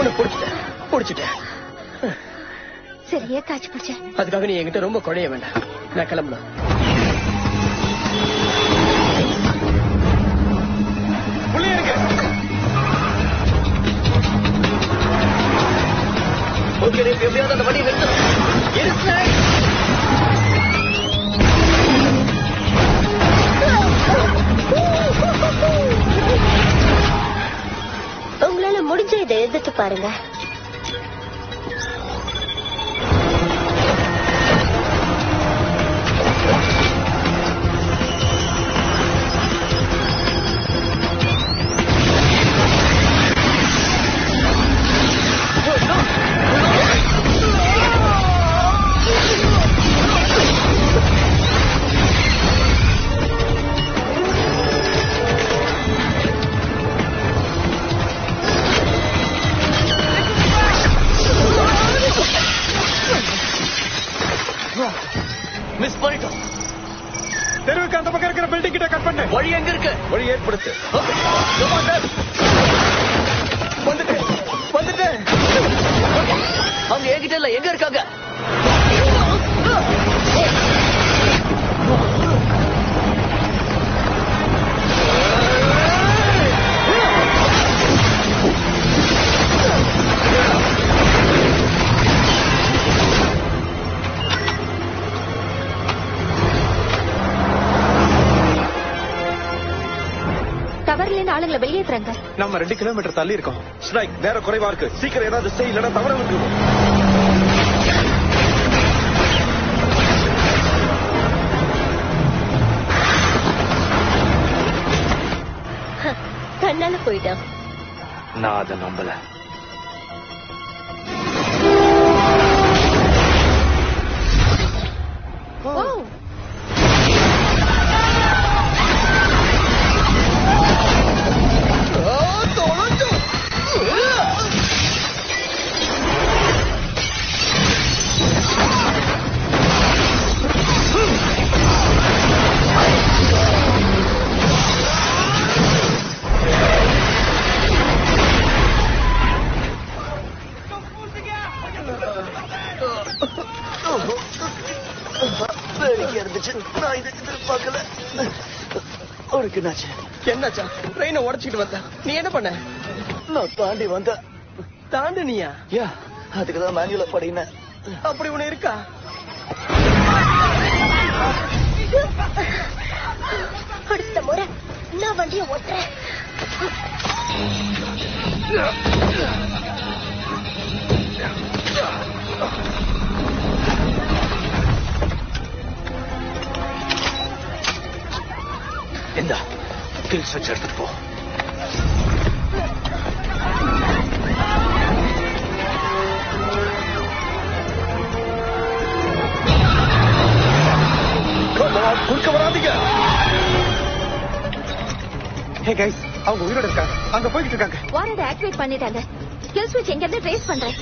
அவனை புடிச்சிட்டேன் புடிச்சிட்டேன் சரியா காய்ச்சி பிடிச்சேன் அதுக்காக நீ என்கிட்ட ரொம்ப குழைய வேண்டாம் நான் கிளம்பணும் ஓகே எப்படியாவது அந்த வண்டியை நிறுத்தணும் இருக்கேன் உங்களால முடிஞ்ச இதை எதிர்த்து பாருங்க மிஸ் பண்ணிட்டோம் தெருவுக்கு அந்த பக்கம் இருக்கிற பில்டிங் கிட்ட கட் பண்ணு வழி எங்க இருக்கு வழி ஏற்படுத்து வந்துட்டேன் வந்துட்டேன் அவங்க என்கிட்ட இல்ல எங்க இருக்காங்க டவர்ல இருந்து ஆளுங்களை வெளியேற்றுறாங்க நம்ம ரெண்டு கிலோமீட்டர் தள்ளி இருக்கோம் ஸ்ட்ரைக் நேரம் குறைவா இருக்கு சீக்கிரம் ஏதாவது செய் இல்லைன்னா தவற விட்டுருவோம் கண்ணால போயிட்டான் நான் அதை நம்பல ஓ வேடிக்கை இருந்துச்சு நான் இதை எதிர்பார்க்கல உனக்கு என்னாச்சு என்னாச்சா ட்ரெயினை உடச்சிட்டு வந்த நீ என்ன பண்ண நான் தாண்டி வந்த தாண்டினியா யா அதுக்கு தான் மேனுவல படினேன் அப்படி ஒண்ணு இருக்கா அடுத்த முறை நான் வண்டியை ஓட்டுறேன் இந்த கில் ஸ்விட்ச் எடுத்துட்டு போ குறுக்க வராதீங்க ஹே கைஸ் அவங்க உயிரோட இருக்காங்க அங்க போய்கிட்டு இருக்காங்க வாரட ஆக்டிவேட் பண்ணிட்டாங்க கில் ஸ்விட்ச் எங்க இருந்து ட்ரேஸ் பண்றேன்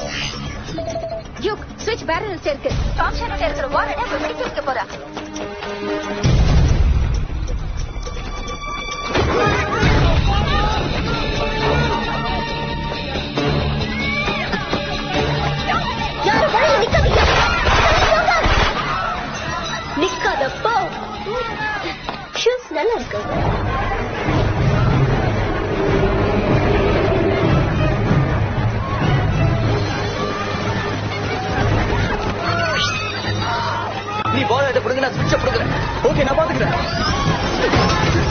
யூக் ஸ்விட்ச் பேரல்ஸ் இருக்கு ஃபங்க்ஷன் இருக்கிற வாரட வெடிக்க வைக்க போறா யாரும் வழியில நிக்காதீங்க நிக்காதப்போ ஷூஸ் நல்லா இருக்கு நீ பால் எடுத்து கொடுங்க நான் சுவிட்ச கொடுக்குறேன் ஓகே நான் பாத்துக்கிறேன்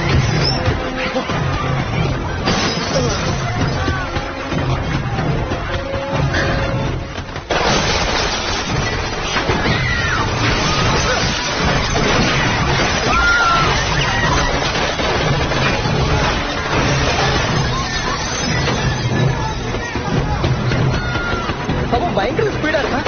அவன் பயங்கர ஸ்பீடா இருக்கான்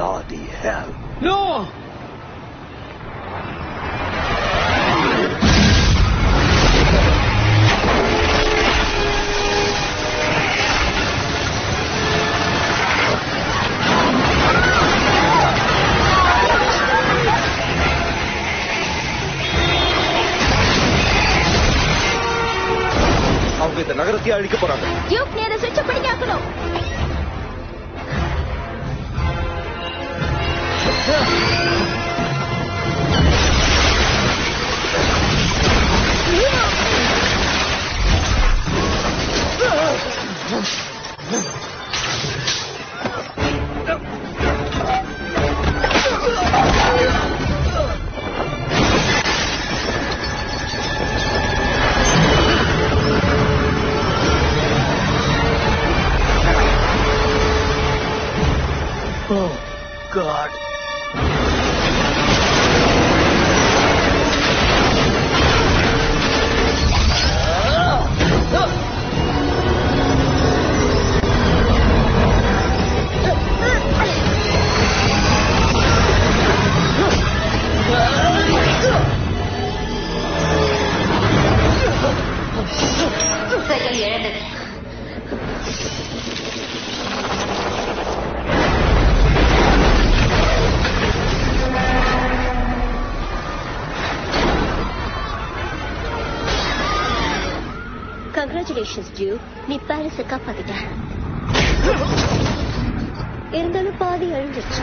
Bloody hell. நோ அவங்க இந்த நகரத்தையே அழிக்க போறாங்க டியூக் நீ அதை சுவிட்ச் பண்ணி ஆக்கணும் Oh, God. செயல் இழந்தது கங்க்ராச்சுலேஷன்ஸ் டியூ நீ பாரிஸ காப்பாத்திட்ட இருந்தாலும் பாதி அழிஞ்சிருச்சு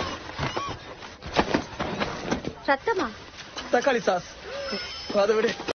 ரத்தமா தக்காளி சாஸ் அதை விடு